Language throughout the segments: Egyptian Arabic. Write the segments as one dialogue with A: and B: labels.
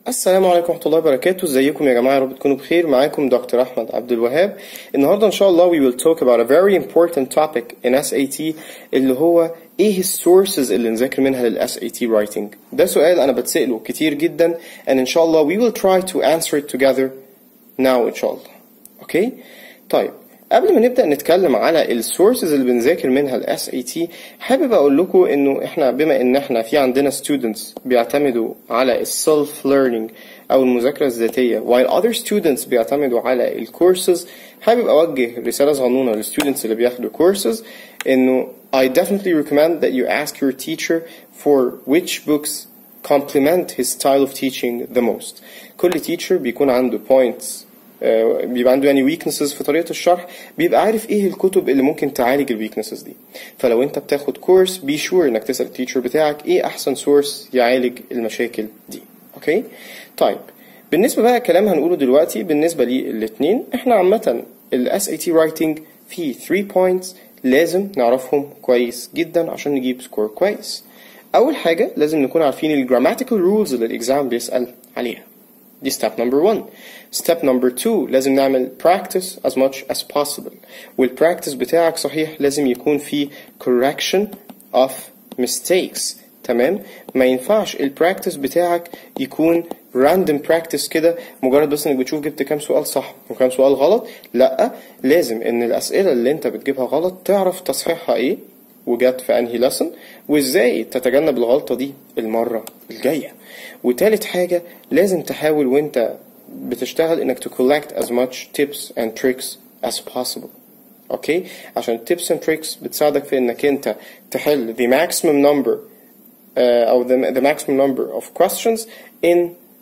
A: السلام عليكم ورحمة الله وبركاته ازيكم يا جماعة يا رب تكونوا بخير معاكم دكتور أحمد عبد الوهاب النهاردة إن شاء الله we will talk about a very important topic in SAT اللي هو ايه السورسز اللي نذاكر منها لل SAT writing ده سؤال أنا بتسأله كتير جدا and إن شاء الله we will try to answer it together now إن شاء الله اوكي طيب قبل ما نبدأ نتكلم على السورسز اللي بنذاكر منها ال SAT حابب أقول لكم إنه إحنا بما إن إحنا في عندنا students بيعتمدوا على ال self learning أو المذاكرة الذاتية while other students بيعتمدوا على ال courses حابب أوجه رسالة صغنونة لل students اللي بياخدوا courses إنه I definitely recommend that you ask your teacher for which books complement his style of teaching the most كل teacher بيكون عنده points آه، بيبقى عنده يعني weaknesses في طريقة الشرح بيبقى عارف ايه الكتب اللي ممكن تعالج ال weaknesses دي فلو انت بتاخد كورس بي شور انك تسأل التيتشر بتاعك ايه احسن سورس يعالج المشاكل دي اوكي طيب بالنسبة بقى كلام هنقوله دلوقتي بالنسبة للاتنين احنا عامة ال SAT writing فيه 3 points لازم نعرفهم كويس جدا عشان نجيب سكور كويس اول حاجة لازم نكون عارفين ال grammatical rules اللي الاكزام بيسأل عليها دي step number one step number two لازم نعمل practice as much as possible والpractice بتاعك صحيح لازم يكون فيه correction of mistakes تمام ما ينفعش البراكتس بتاعك يكون random practice كده مجرد بس انك بتشوف جبت كام سؤال صح وكام سؤال غلط لا لازم ان الاسئله اللي انت بتجيبها غلط تعرف تصحيحها ايه وجت في انهي lesson وازاي تتجنب الغلطه دي المره الجايه وتالت حاجه لازم تحاول وانت بتشتغل انك to collect as much tips and tricks as possible اوكي عشان tips and tricks بتساعدك في انك انت تحل the maximum number uh, او the, the maximum number of questions in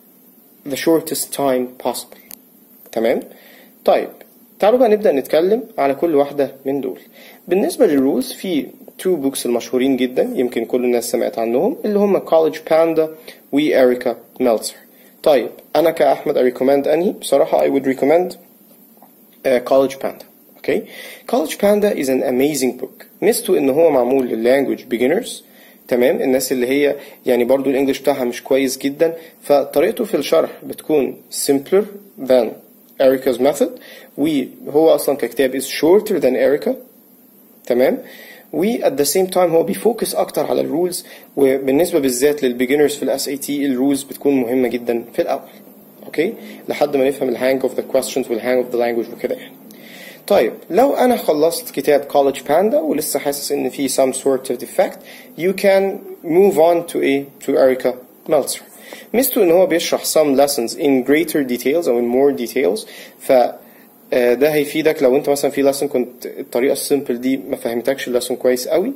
A: the shortest time possible تمام طيب تعالوا بقى نبدأ نتكلم على كل واحدة من دول بالنسبة للرولز في تو بوكس المشهورين جدا يمكن كل الناس سمعت عنهم اللي هم كوليدج باندا وإريكا ميلتسر طيب أنا كأحمد أريكومند أنهي بصراحة I would recommend uh, College Panda okay College Panda is an amazing book ميزته إن هو معمول لللانجوج beginners تمام الناس اللي هي يعني برضو الانجليش بتاعها مش كويس جدا فطريقته في الشرح بتكون simpler than Erica's method وهو اصلا ككتاب is shorter than Erica تمام و at the same time هو بيفوكس اكتر على الرولز وبالنسبه بالذات للبيجنرز في الاس اي تي الرولز بتكون مهمه جدا في الاول اوكي لحد ما نفهم الهانج اوف ذا questions والهانج اوف ذا لانجوج وكده يعني طيب لو انا خلصت كتاب كوليدج باندا ولسه حاسس ان في some sort of defect you can move on to a to Erica Meltzer ميزته ان هو بيشرح some lessons in greater details او in more details ف آه، ده هيفيدك لو انت مثلا في lesson كنت الطريقه السيمبل دي ما فهمتكش الليسون كويس قوي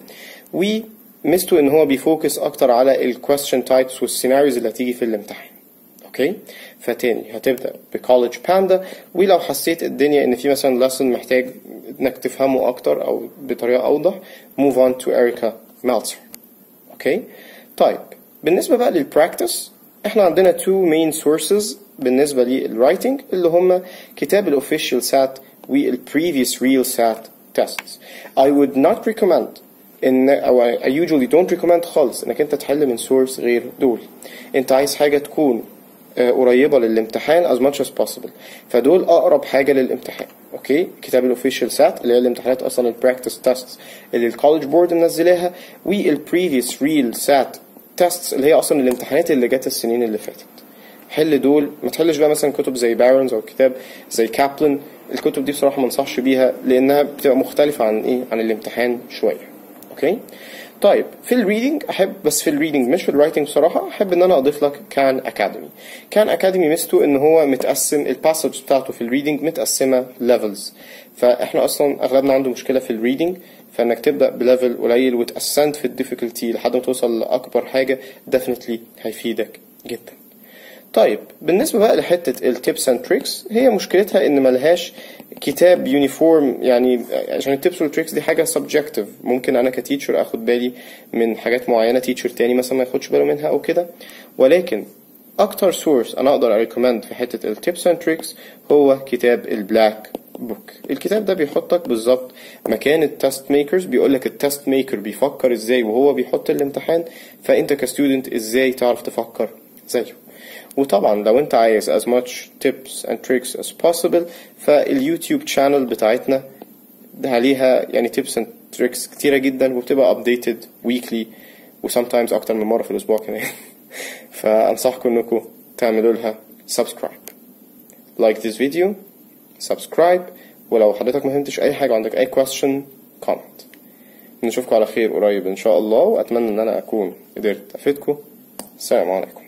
A: وميزته ان هو بيفوكس اكتر على ال question types والسيناريوز اللي هتيجي في الامتحان اوكي فتاني هتبدا بكوليدج باندا ولو حسيت الدنيا ان في مثلا lesson محتاج انك تفهمه اكتر او بطريقه اوضح move on to Erica Meltzer اوكي طيب بالنسبه بقى للبراكتس احنا عندنا two main sources بالنسبه للرايتنج اللي هم كتاب الاوفيشال سات والبريفيوس ريل سات tests I would not recommend ان او I usually don't recommend خالص انك انت تحل من سورس غير دول انت عايز حاجه تكون آه، قريبه للامتحان as much as possible فدول اقرب حاجه للامتحان اوكي كتاب الاوفيشال سات اللي هي الامتحانات اصلا البراكتس تيستس اللي الكولج بورد منزلاها والبريفيوس ريل سات تيستس اللي هي اصلا الامتحانات اللي جت السنين اللي فاتت حل دول ما تحلش بقى مثلا كتب زي بارونز او كتاب زي كابلن الكتب دي بصراحه ما انصحش بيها لانها بتبقى مختلفه عن ايه عن الامتحان شويه اوكي طيب في الريدنج احب بس في الريدنج مش في الرايتنج بصراحه احب ان انا اضيف لك كان اكاديمي كان اكاديمي ميزته ان هو متقسم الباسج بتاعته في الريدنج متقسمه ليفلز فاحنا اصلا اغلبنا عنده مشكله في الريدنج فانك تبدا بليفل قليل وتاسنت في الديفيكولتي لحد ما توصل لاكبر حاجه definitely هيفيدك جدا طيب بالنسبة بقى لحتة التيبس اند تريكس هي مشكلتها ان ملهاش كتاب يونيفورم يعني عشان التيبس والتريكس دي حاجة سبجكتيف ممكن انا كتيتشر اخد بالي من حاجات معينة تيتشر تاني مثلا ما ياخدش باله منها او كده ولكن اكتر سورس انا اقدر اريكومند في حتة التيبس اند تريكس هو كتاب البلاك بوك الكتاب ده بيحطك بالظبط مكان التست ميكرز بيقول لك التست ميكر بيفكر ازاي وهو بيحط الامتحان فانت كستودنت ازاي تعرف تفكر زيه وطبعا لو انت عايز as much tips and tricks as possible فاليوتيوب channel بتاعتنا عليها يعني tips and tricks كتيرة جدا وبتبقى updated weekly و sometimes أكتر من مرة في الأسبوع كمان فأنصحكم إنكم تعملوا لها subscribe like this video subscribe ولو حضرتك ما فهمتش أي حاجة عندك أي question comment نشوفكم على خير قريب إن شاء الله وأتمنى إن أنا أكون قدرت أفيدكم السلام عليكم